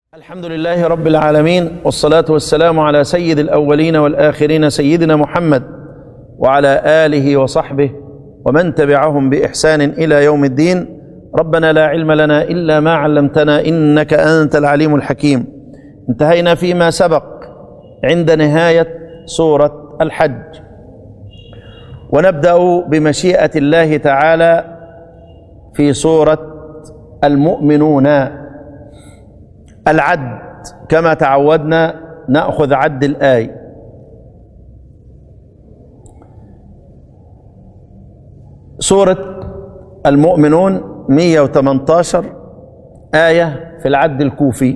الحمد لله رب العالمين والصلاة والسلام على سيد الأولين والآخرين سيدنا محمد وعلى آله وصحبه ومن تبعهم بإحسان إلى يوم الدين ربنا لا علم لنا إلا ما علمتنا إنك أنت العليم الحكيم انتهينا فيما سبق عند نهاية سورة الحج ونبدأ بمشيئة الله تعالى في سورة المؤمنون العد كما تعودنا ناخذ عد الايه سوره المؤمنون 118 ايه في العد الكوفي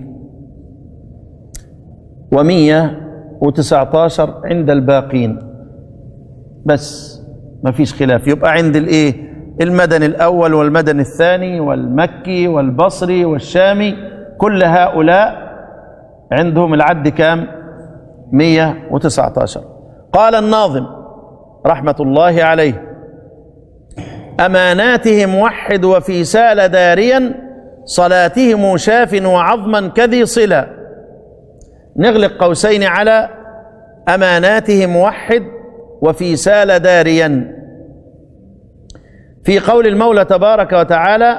و119 عند الباقين بس ما فيش خلاف يبقى عند الايه المدني الاول والمدني الثاني والمكي والبصري والشامي كل هؤلاء عندهم العد كام 119 قال الناظم رحمة الله عليه أماناتهم وحد وفي سال داريا صلاتهم شاف وعظما كذي صلة نغلق قوسين على أماناتهم وحد وفي سال داريا في قول المولى تبارك وتعالى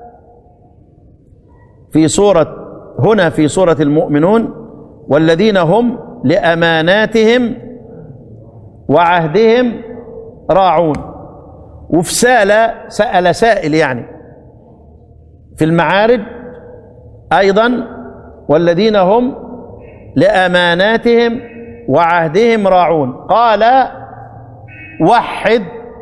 في سورة هنا في سورة المؤمنون والذين هم لأماناتهم وعهدهم راعون وفي سال سأل سائل يعني في المعارج أيضا والذين هم لأماناتهم وعهدهم راعون قال وحد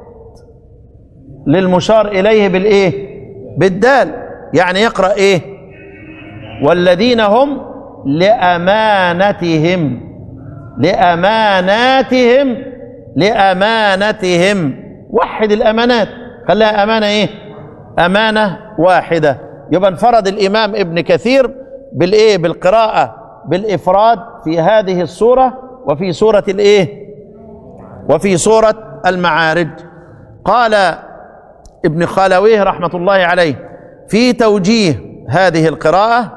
للمشار إليه بالإيه بالدال يعني يقرأ إيه والذين هم لأمانتهم لأماناتهم لأمانتهم وحد الأمانات خليها أمانة إيه أمانة واحدة يبقى انفرد الإمام ابن كثير بالإيه بالقراءة بالإفراد في هذه السورة وفي سورة الإيه وفي سورة المعارج قال ابن خالويه رحمة الله عليه في توجيه هذه القراءة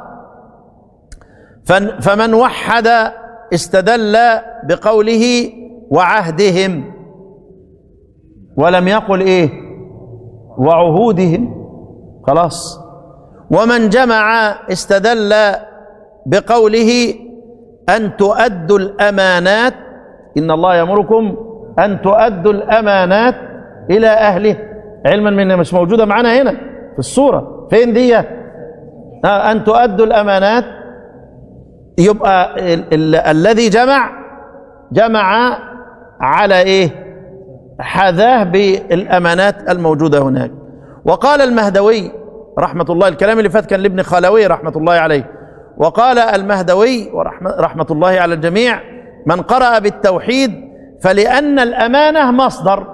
فمن وحد استدل بقوله وعهدهم ولم يقل ايه وعهودهم خلاص ومن جمع استدل بقوله ان تؤدوا الامانات ان الله يامركم ان تؤدوا الامانات الى اهله علما من مش موجوده معانا هنا في الصوره فين دي ان تؤدوا الامانات يبقى ال ال الذي جمع جمع على ايه حذاه بالامانات الموجوده هناك وقال المهدوي رحمه الله الكلام اللي فات كان لابن خالوي رحمه الله عليه وقال المهدوي ورحمه رحمه الله على الجميع من قرأ بالتوحيد فلأن الأمانة مصدر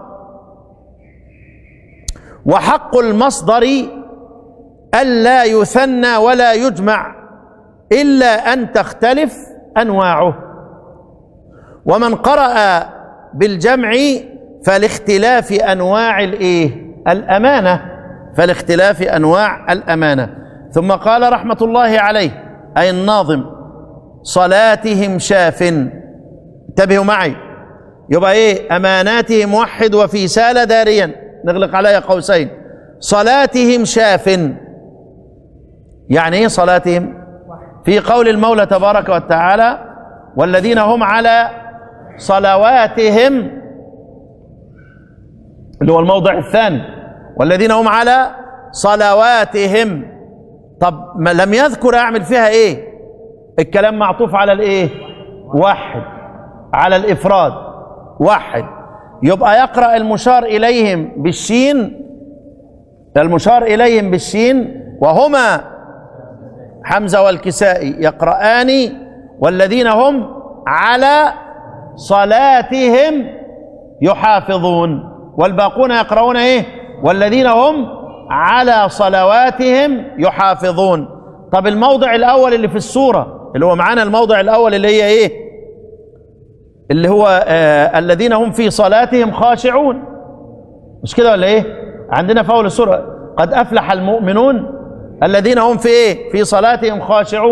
وحق المصدر ألا يثنى ولا يجمع إلا أن تختلف أنواعه ومن قرأ بالجمع فلاختلاف أنواع الإيه الأمانة فلاختلاف أنواع الأمانة ثم قال رحمة الله عليه أي الناظم صلاتهم شاف انتبهوا معي يبقى ايه اماناتهم وحد وفي سال داريا نغلق عليها قوسين صلاتهم شاف يعني ايه صلاتهم في قول المولى تبارك وتعالى والذين هم على صلواتهم اللي هو الموضع الثاني والذين هم على صلواتهم طب ما لم يذكر اعمل فيها ايه الكلام معطوف على الايه واحد على الافراد واحد يبقى يقرا المشار اليهم بالشين المشار اليهم بالشين وهما حمزه والكسائي يقرآن والذين هم على صلاتهم يحافظون والباقون يقرؤون ايه والذين هم على صلواتهم يحافظون طب الموضع الاول اللي في السوره اللي هو معانا الموضع الاول اللي هي ايه اللي هو آه الذين هم في صلاتهم خاشعون مش كده ولا ايه عندنا في اول السوره قد افلح المؤمنون الذين هم في ايه في صلاتهم خاشعون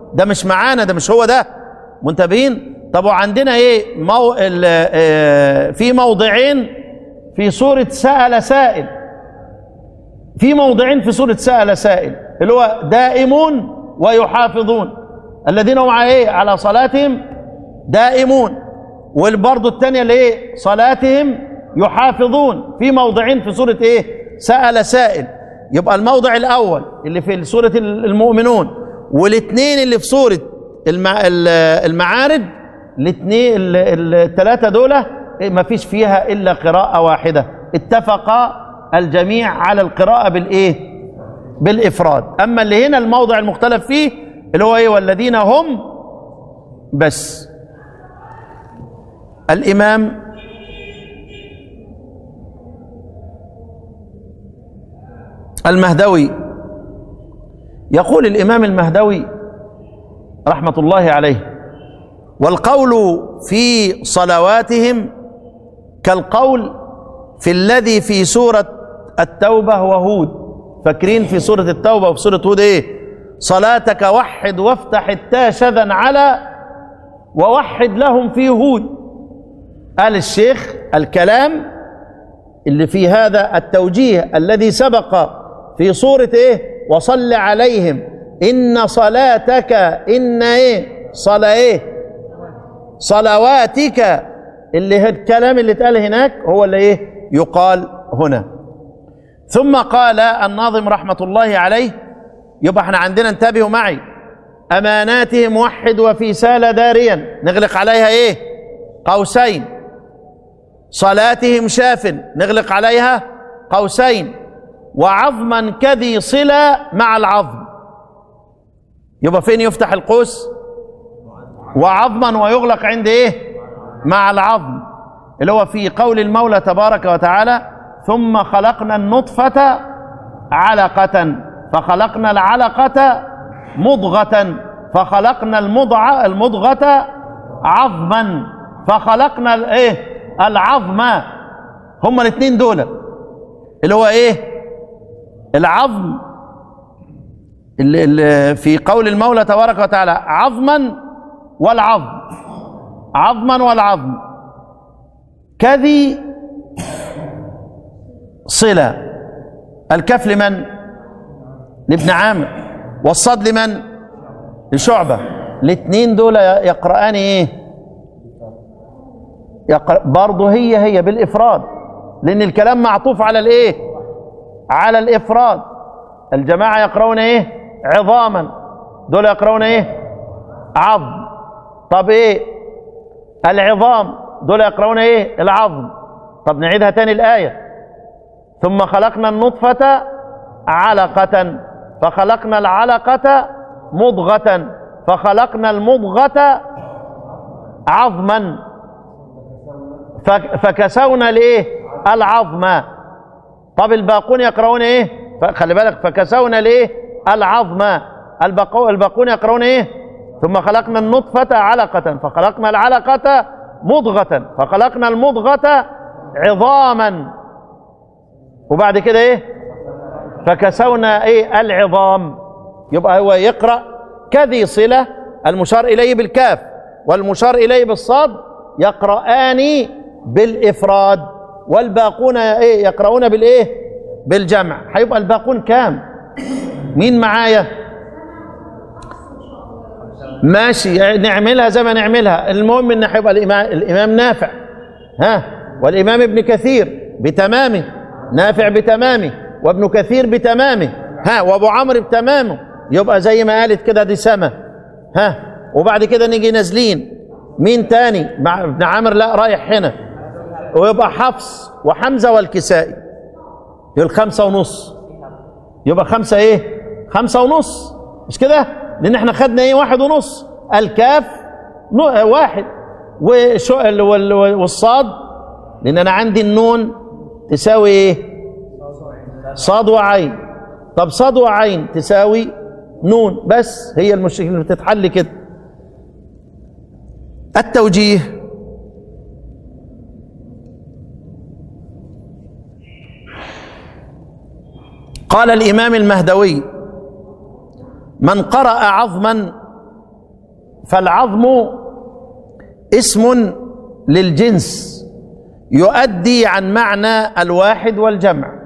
ده مش معانا ده مش هو ده منتبهين طب وعندنا ايه مو... ال... آه، في موضعين في سورة سأل سائل في موضعين في سورة سأل سائل اللي هو دائمون ويحافظون الذين هم على ايه على صلاتهم دائمون والبرضه الثانية اللي ايه صلاتهم يحافظون في موضعين في سورة ايه سأل سائل يبقى الموضع الأول اللي في سورة المؤمنون والاثنين اللي في سورة المع... ال- المعارج الاثنين ال- الثلاثة دول ما فيش فيها إلا قراءة واحدة اتفق الجميع على القراءة بالإيه بالإفراد أما اللي هنا الموضع المختلف فيه اللي هو إيه والذين هم بس الإمام المهدوي يقول الإمام المهدوي رحمة الله عليه والقول في صلواتهم كالقول في الذي في سورة التوبة وهود فاكرين في سورة التوبة وفي سورة هود ايه صلاتك وحد وافتح التا شذا على ووحد لهم في هود قال الشيخ الكلام اللي في هذا التوجيه الذي سبق في سورة ايه وصل عليهم ان صلاتك ان ايه صلاة ايه صلواتك اللي هي الكلام اللي اتقال هناك هو اللي ايه يقال هنا ثم قال الناظم رحمة الله عليه يبقى احنا عندنا انتبهوا معي اماناتهم وحد وفي سال داريا نغلق عليها ايه قوسين صلاتهم شاف نغلق عليها قوسين وعظما كذي صلة مع العظم يبقى فين يفتح القوس وعظما ويغلق عند ايه مع العظم اللي هو في قول المولى تبارك وتعالى ثم خلقنا النطفة علقة فخلقنا العلقة مضغة فخلقنا المضغة المضغة عظما فخلقنا الايه العظم هما الاثنين دول اللي هو ايه العظم اللي اللي في قول المولى تبارك وتعالى عظما والعظم عظما والعظم كذي صلة الكف لمن لابن عامر والصاد لمن لشعبة الاثنين دول يقرآن ايه يقرأ برضه هي هي بالإفراد لأن الكلام معطوف على الإيه على الإفراد الجماعة يقرؤون إيه عظاما دول يقرؤون إيه عظم طب إيه العظام دول يقرؤون إيه العظم طب نعيدها تاني الآية ثم خلقنا النطفة علقة فخلقنا العلقة مضغة فخلقنا المضغة عظما فك- فكسونا الايه العظم طب الباقون يقرؤون ايه ف- خلي بالك فكسونا الايه العظم الباقو- الباقون يقرؤون ايه ثم خلقنا النطفة علقة فخلقنا العلقة مضغة فخلقنا المضغة عظاما وبعد كده ايه فكسونا ايه العظام يبقى هو يقرأ كذي صلة المشار إليه بالكاف والمشار إليه بالصاد يقرآن بالإفراد والباقون ايه يقرؤون بالايه بالجمع هيبقى الباقون كام مين معايا ماشي يعني نعملها زي ما نعملها المهم ان هيبقى الامام الامام نافع ها والامام ابن كثير بتمامه نافع بتمامه وابن كثير بتمامه ها وابو عمرو بتمامه يبقى زي ما قالت كده دي سما ها وبعد كده نيجي نازلين مين تاني مع ابن عامر لا رايح هنا ويبقى حفص وحمزه والكسائي يبقى خمسة ونص يبقى خمسة ايه خمسة ونص مش كده لان احنا خدنا ايه واحد ونص الكاف نو- واحد وشو وال- وال- والصاد لان انا عندي النون تساوي ايه صاد وعين طب صاد وعين تساوي نون بس هي المشكله اللي بتتحل كده التوجيه قال الامام المهدوي من قرأ عظما فالعظم اسم للجنس يؤدي عن معنى الواحد والجمع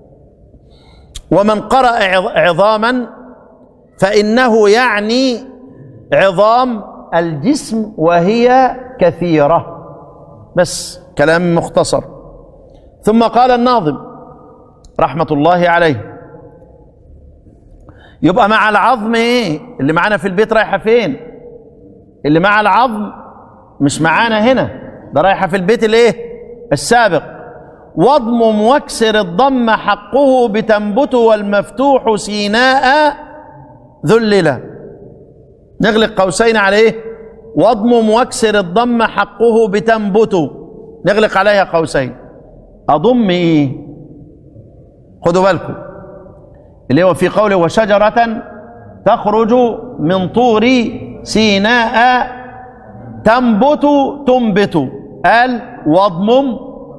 ومن قرأ عظ- عظاما فإنه يعني عظام الجسم وهي كثيرة بس كلام مختصر ثم قال الناظم رحمة الله عليه يبقى مع العظم ايه اللي معانا في البيت رايحة فين اللي مع العظم مش معانا هنا ده رايحة في البيت الايه السابق واضمم واكسر الضم حقه بتنبت والمفتوح سيناء ذللا نغلق قوسين على ايه واضمم واكسر الضم حقه بتنبت نغلق عليها قوسين اضم ايه خدوا بالكم اللي هو في قوله وشجرة تخرج من طور سيناء تنبت تنبت قال واضمم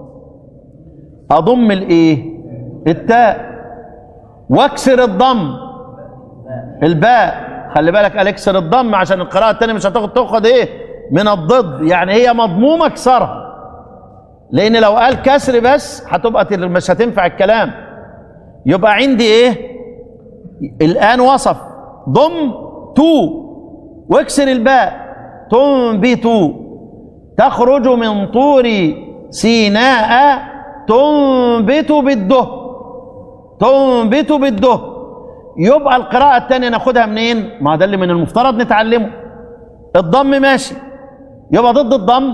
اضم الايه التاء واكسر الضم الباء خلي بالك قال اكسر الضم عشان القراءة التانية مش هتاخد تاخد ايه من الضد يعني هي مضمومة اكسرها لان لو قال كسر بس هتبقى تل- مش هتنفع الكلام يبقى عندي ايه الان وصف ضم تو واكسر الباء تنبت تخرج من طور سيناء تنبت بالده تنبت بالده يبقى القراءة الثانية ناخدها منين؟ ما ده اللي من المفترض نتعلمه الضم ماشي يبقى ضد الضم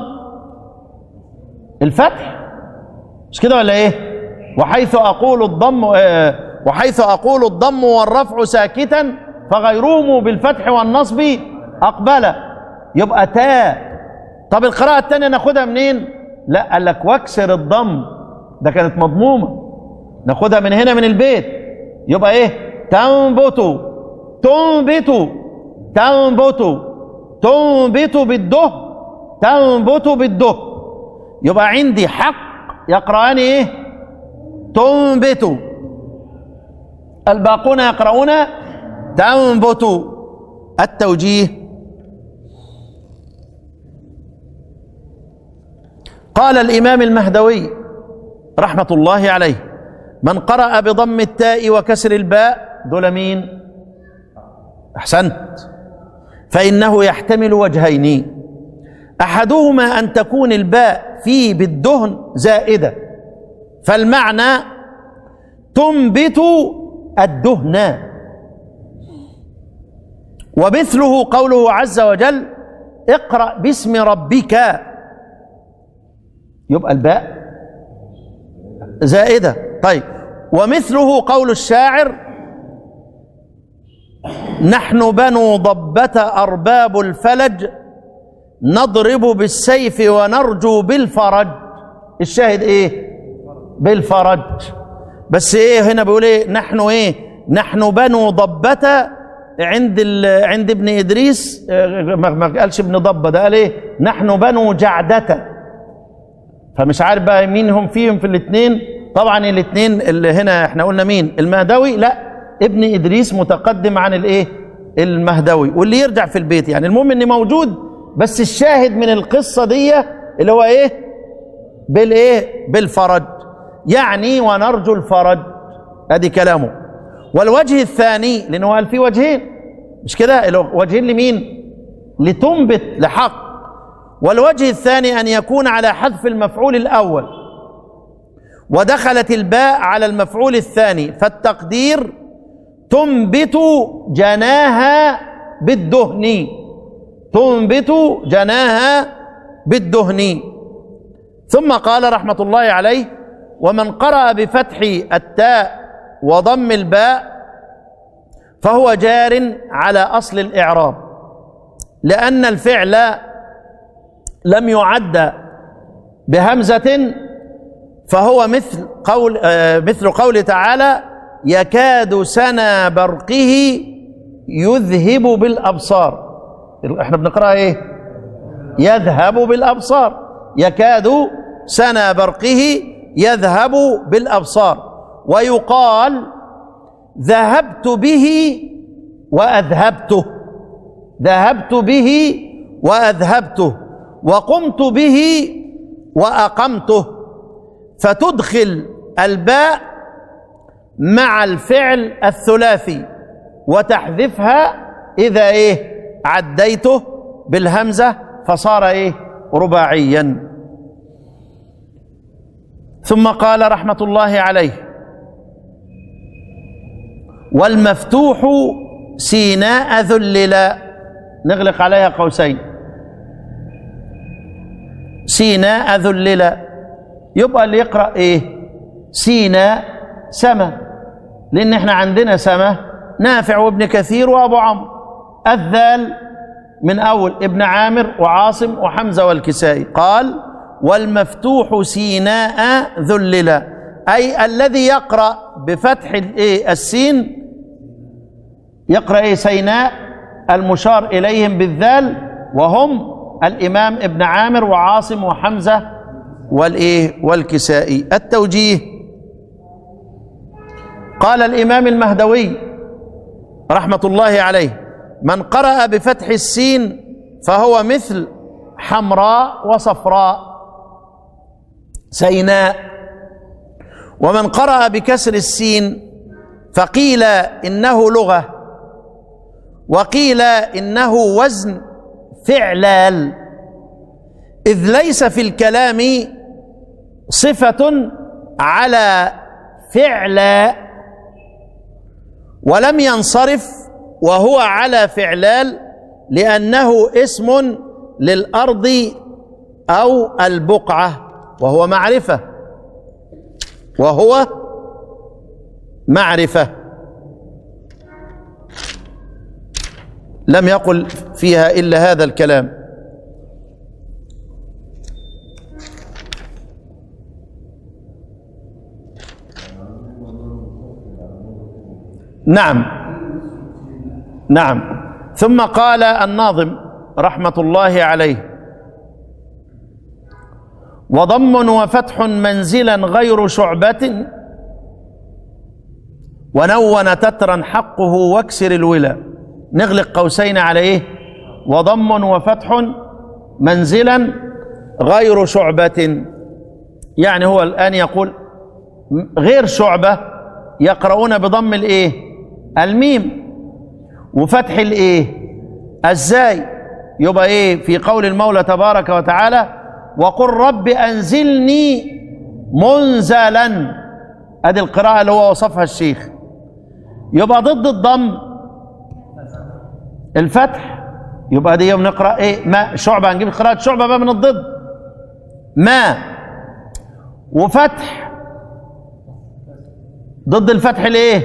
الفتح مش كده ولا ايه؟ وحيث اقول الضم آه، وحيث اقول الضم والرفع ساكتا فغيرهم بالفتح والنصب اقبل يبقى تاء طب القراءة الثانية ناخدها منين؟ لا قال لك واكسر الضم ده كانت مضمومة ناخدها من هنا من البيت يبقى ايه؟ تنبت تنبت تنبت تنبت بالده تنبت بالده يبقى عندي حق يقرأان ايه؟ تنبت الباقون يقرؤون تنبت التوجيه قال الإمام المهدوي رحمة الله عليه من قرأ بضم التاء وكسر الباء دول مين أحسنت فإنه يحتمل وجهين أحدهما أن تكون الباء في بالدهن زائدة فالمعنى تنبت الدهن ومثله قوله عز وجل اقرأ باسم ربك يبقى الباء زائدة طيب ومثله قول الشاعر نحن بنو ضبة أرباب الفلج نضرب بالسيف ونرجو بالفرج الشاهد ايه بالفرج بس ايه هنا بيقول ايه نحن ايه نحن بنو ضبة عند ال... عند ابن ادريس آه، ما ما قالش ابن ضبة ده قال ايه نحن بنو جعدة فمش عارف بقى مين هم فيهم في الاثنين طبعا الاثنين اللي هنا احنا قلنا مين المهدوي لا ابن ادريس متقدم عن الايه المهدوي واللي يرجع في البيت يعني المهم اني موجود بس الشاهد من القصه دي اللي هو ايه بالايه بالفرج يعني ونرجو الفرج ادي كلامه والوجه الثاني لانه قال في وجهين مش كده اللي هو وجهين لمين لتنبت لحق والوجه الثاني ان يكون على حذف المفعول الاول ودخلت الباء على المفعول الثاني فالتقدير تنبت جناها بالدهن تنبت جناها بالدهن ثم قال رحمة الله عليه ومن قرأ بفتح التاء وضم الباء فهو جار على أصل الإعراب لأن الفعل لم يعد بهمزة فهو مثل قول آه مثل قوله تعالى يكاد سنا برقه يذهب بالابصار احنا بنقراها ايه يذهب بالابصار يكاد سنا برقه يذهب بالابصار ويقال ذهبت به واذهبته ذهبت به وأذهبته وقمت به وأقمته فتدخل الباء مع الفعل الثلاثي وتحذفها إذا إيه عديته بالهمزة فصار إيه رباعيا ثم قال رحمة الله عليه والمفتوح سيناء ذللا نغلق عليها قوسين سيناء ذللا يبقى اللي يقرأ ايه سيناء سما لان احنا عندنا سما نافع وابن كثير وابو عمرو الذال من اول ابن عامر وعاصم وحمزه والكسائي قال والمفتوح سيناء ذللا اي الذي يقرا بفتح الايه السين يقرا ايه سيناء المشار اليهم بالذال وهم الامام ابن عامر وعاصم وحمزه والايه والكسائي التوجيه قال الامام المهدوي رحمه الله عليه من قرأ بفتح السين فهو مثل حمراء وصفراء سيناء ومن قرأ بكسر السين فقيل إنه لغة وقيل إنه وزن فعلال إذ ليس في الكلام صفة على فعل ولم ينصرف وهو على فعلال لأنه اسم للأرض أو البقعة وهو معرفة وهو معرفة لم يقل فيها إلا هذا الكلام نعم نعم ثم قال الناظم رحمة الله عليه وضم وفتح منزلا غير شعبة ونون تترا حقه واكسر الولا نغلق قوسين على ايه وضم وفتح منزلا غير شعبة يعني هو الآن يقول غير شعبة يقرؤون بضم الايه الميم وفتح الايه ازاي يبقى ايه في قول المولى تبارك وتعالى وقل رب انزلني منزلا ادي القراءه اللي هو وصفها الشيخ يبقى ضد الضم الفتح يبقى دي يوم نقرا ايه ما شعبه هنجيب قراءه شعبه بقى من الضد ما وفتح ضد الفتح الايه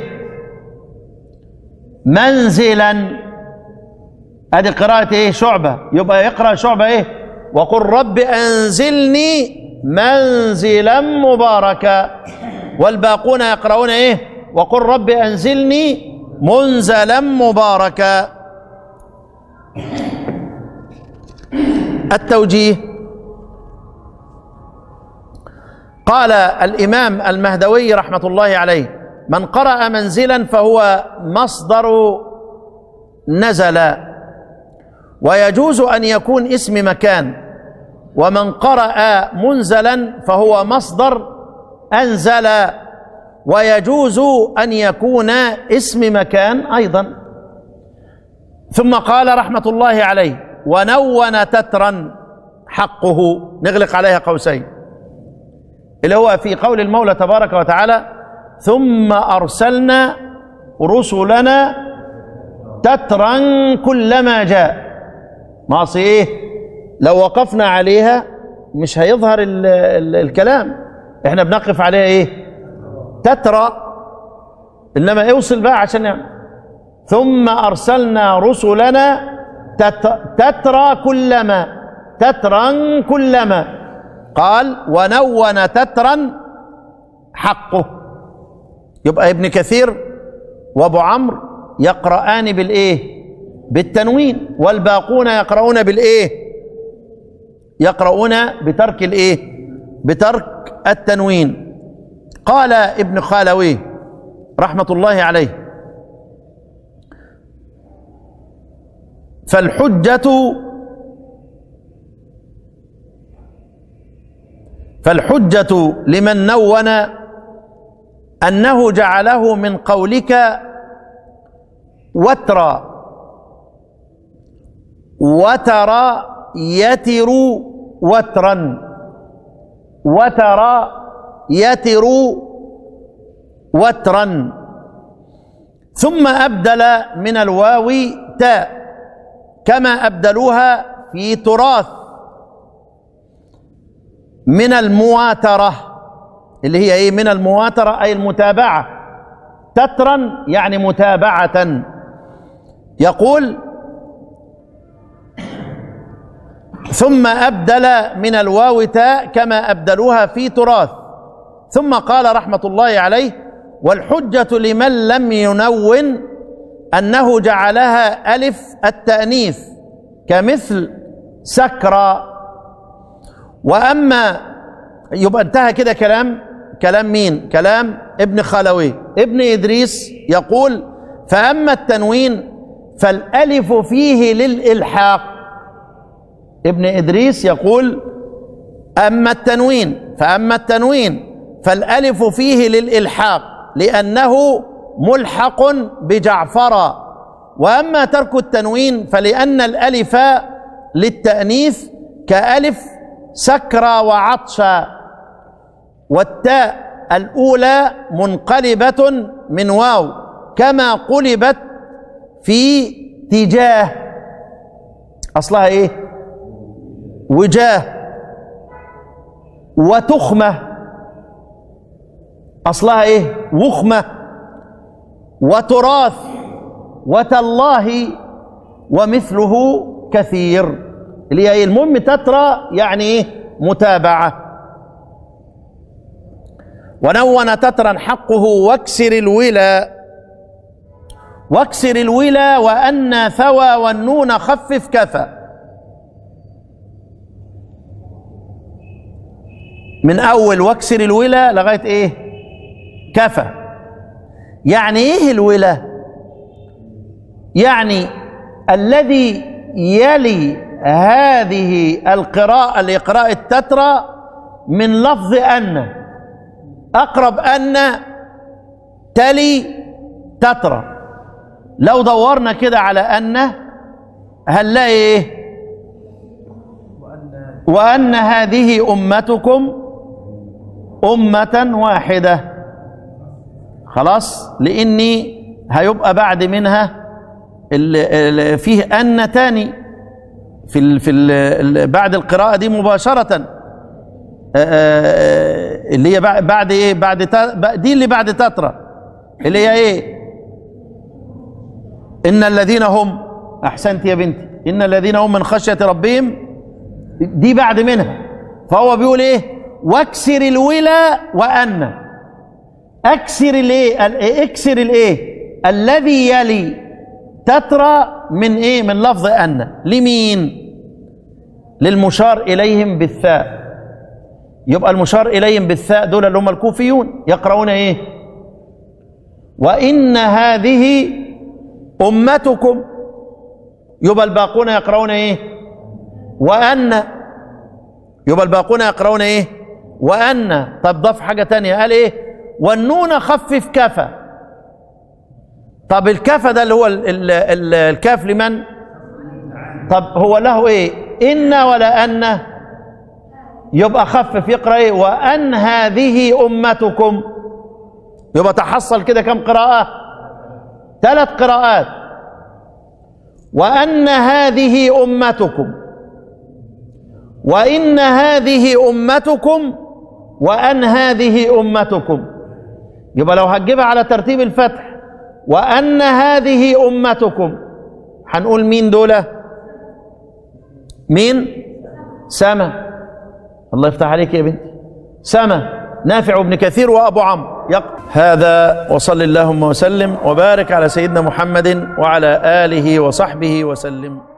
منزلا ادي قراءة ايه شعبة يبقى يقرأ شعبة ايه وقل رب انزلني منزلا مباركا والباقون يقرؤون ايه وقل رب انزلني منزلا مباركا التوجيه قال الامام المهدوي رحمه الله عليه من قرأ منزلا فهو مصدر نزل ويجوز أن يكون اسم مكان ومن قرأ منزلا فهو مصدر أنزل ويجوز أن يكون اسم مكان أيضا ثم قال رحمة الله عليه ونون تترا حقه نغلق عليها قوسين اللي هو في قول المولى تبارك وتعالى ثم أرسلنا رسلنا تترا كلما جاء معصي ايه لو وقفنا عليها مش هيظهر ال ال الكلام احنا بنقف عليها ايه تترى انما اوصل بقى عشان يعني. ثم ارسلنا رسلنا تت تترى كلما تترا كلما قال ونون تترا حقه يبقى ابن كثير وابو عمرو يقرآن بالايه بالتنوين والباقون يقرؤون بالايه يقرؤون بترك الايه بترك التنوين قال ابن خالويه رحمة الله عليه فالحجة فالحجة لمن نون أنه جعله من قولك وترى وترى يتر وترا وترى يتر وترا ثم أبدل من الواو تاء كما أبدلوها في تراث من المواترة اللي هي ايه من المواترة أي المتابعة تترا يعني متابعة يقول ثم أبدل من الواو تاء كما أبدلوها في تراث ثم قال رحمة الله عليه والحجة لمن لم ينون أنه جعلها ألف التأنيث كمثل سكرى وأما يبقى انتهى كده كلام كلام مين كلام ابن خلوي ابن إدريس يقول فأما التنوين فالألف فيه للإلحاق ابن إدريس يقول أما التنوين فأما التنوين فالألف فيه للإلحاق لأنه ملحق بجعفر وأما ترك التنوين فلأن الألف للتأنيث كألف سكرى وعطشا والتاء الأولى منقلبة من واو كما قلبت في تجاه أصلها إيه وجاه وتخمة أصلها إيه وخمة وتراث وتالله ومثله كثير اللي هي إيه؟ المهم تترى يعني إيه متابعة ونون تترا حقه واكسر الولا واكسر الولا وأن ثوى والنون خفف كفى من أول واكسر الولا لغاية إيه كفى يعني إيه الولا يعني الذي يلي هذه القراءة لقراءة تترى من لفظ أن أقرب أن تلي تترى لو دورنا كده على أن هنلاقي إيه وأن هذه أمتكم أمة واحدة خلاص لأني هيبقى بعد منها ال ال فيه أن تاني في ال في ال بعد القراءة دي مباشرة اللي هي بعد ايه بعد دي اللي بعد تترى اللي هي ايه ان الذين هم احسنت يا بنتي ان الذين هم من خشيه ربهم دي بعد منها فهو بيقول ايه واكسر الولا وان اكسر الايه اكسر الايه الذي يلي تترى من ايه من لفظ ان لمين للمشار اليهم بالثاء يبقى المشار اليهم بالثاء دول اللي هم الكوفيون يقرؤون ايه وان هذه امتكم يبقى الباقون يقرؤون ايه وان يبقى الباقون يقرؤون ايه وان طب ضاف حاجه تانية قال ايه والنون خفف كفى طب الكفى ده اللي هو ال ال ال الكاف لمن طب هو له ايه ان ولا ان يبقى خفف يقرا ايه وان هذه امتكم يبقى تحصل كده كم قراءه ثلاث قراءات وان هذه امتكم وان هذه امتكم وان هذه امتكم يبقى لو هتجيبها على ترتيب الفتح وان هذه امتكم هنقول مين دول مين سما الله يفتح عليك يا بنتي سما نافع ابن كثير وابو عمرو هذا وصل اللهم وسلم وبارك على سيدنا محمد وعلى اله وصحبه وسلم